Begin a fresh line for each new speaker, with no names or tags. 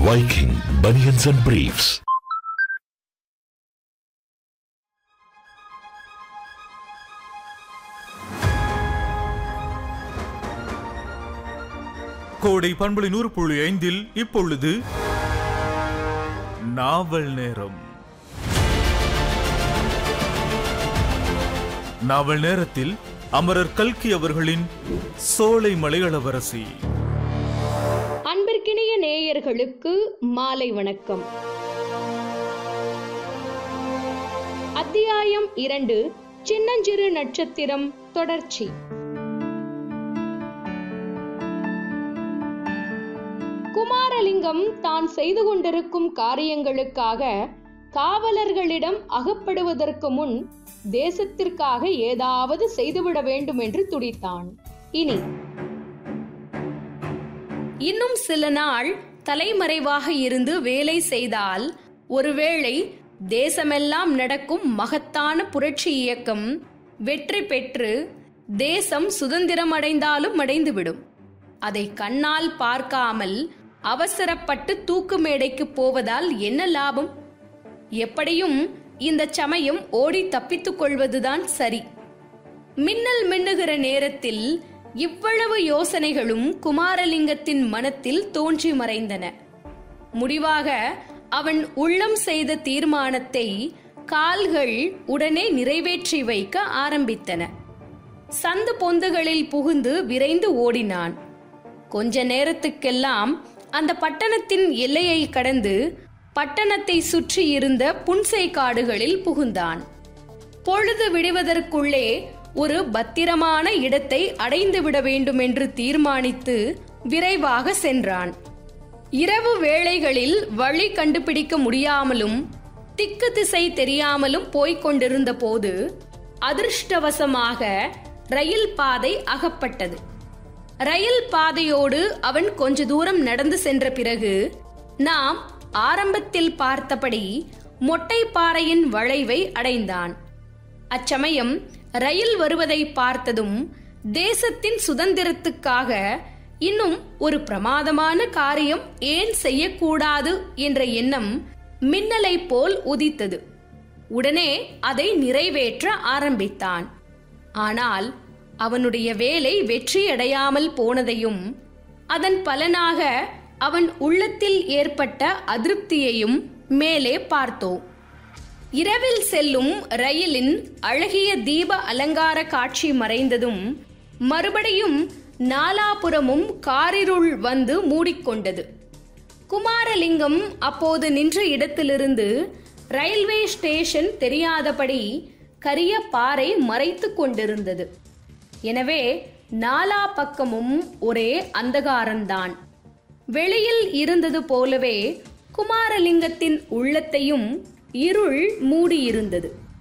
Viking Bunions and Briefs.
கோடை பண்பலை நூறு புள்ளி ஐந்தில் இப்பொழுது நாவல் நேரம் நாவல் நேரத்தில் அமரர் கல்கி அவர்களின் சோலை மலையளவரசி
அன்பிற்கினிய நேயர்களுக்கு மாலை வணக்கம் அத்தியாயம் இரண்டு சின்னஞ்சிறு நட்சத்திரம் தொடர்ச்சி குமாரலிங்கம் தான் செய்து கொண்டிருக்கும் காரியங்களுக்காக காவலர்களிடம் அகப்படுவதற்கு முன் தேசத்திற்காக ஏதாவது செய்துவிட வேண்டும் என்று துடித்தான் இனி இன்னும் சில நாள் தலைமறைவாக இருந்து வேலை செய்தால் ஒருவேளை தேசமெல்லாம் நடக்கும் மகத்தான புரட்சி இயக்கம் வெற்றி பெற்று தேசம் சுதந்திரம் அடைந்தாலும் அடைந்துவிடும் அதை கண்ணால் பார்க்காமல் அவசரப்பட்டு தூக்கு மேடைக்கு போவதால் என்ன லாபம் எப்படியும் இந்த சமயம் ஓடி தப்பித்துக் கொள்வதுதான் சரி மின்னல் மின்னுகிற நேரத்தில் இவ்வளவு யோசனைகளும் குமாரலிங்கத்தின் மனத்தில் தோன்றி மறைந்தன முடிவாக அவன் உள்ளம் செய்த தீர்மானத்தை கால்கள் உடனே நிறைவேற்றி வைக்க ஆரம்பித்தன சந்து பொந்துகளில் புகுந்து விரைந்து ஓடினான் கொஞ்ச நேரத்துக்கெல்லாம் அந்த பட்டணத்தின் எல்லையை கடந்து பட்டணத்தை சுற்றி இருந்த புன்சை காடுகளில் புகுந்தான் பொழுது விடுவதற்குள்ளே ஒரு பத்திரமான இடத்தை அடைந்துவிட வேண்டும் என்று தீர்மானித்து விரைவாக சென்றான் இரவு வேளைகளில் வழி கண்டுபிடிக்க முடியாமலும் திக்கு திசை தெரியாமலும் போய்க் கொண்டிருந்த போது அதிர்ஷ்டவசமாக ரயில் பாதை அகப்பட்டது ரயில் பாதையோடு அவன் கொஞ்ச தூரம் நடந்து சென்ற பிறகு நாம் ஆரம்பத்தில் பார்த்தபடி மொட்டைப்பாறையின் வளைவை அடைந்தான் அச்சமயம் ரயில் வருவதை பார்த்ததும் தேசத்தின் சுதந்திரத்துக்காக இன்னும் ஒரு பிரமாதமான காரியம் ஏன் செய்யக்கூடாது என்ற எண்ணம் மின்னலை போல் உதித்தது உடனே அதை நிறைவேற்ற ஆரம்பித்தான் ஆனால் அவனுடைய வேலை வெற்றியடையாமல் போனதையும் அதன் பலனாக அவன் உள்ளத்தில் ஏற்பட்ட அதிருப்தியையும் மேலே பார்த்தோம் இரவில் செல்லும் ரயிலின் அழகிய தீப அலங்கார காட்சி மறைந்ததும் மறுபடியும் நாலாபுறமும் காரிருள் வந்து மூடிக்கொண்டது குமாரலிங்கம் அப்போது நின்ற இடத்திலிருந்து ரயில்வே ஸ்டேஷன் தெரியாதபடி கரிய பாறை மறைத்து கொண்டிருந்தது எனவே நாலா பக்கமும் ஒரே அந்தகாரம்தான் வெளியில் இருந்தது போலவே குமாரலிங்கத்தின் உள்ளத்தையும் இருள் மூடியிருந்தது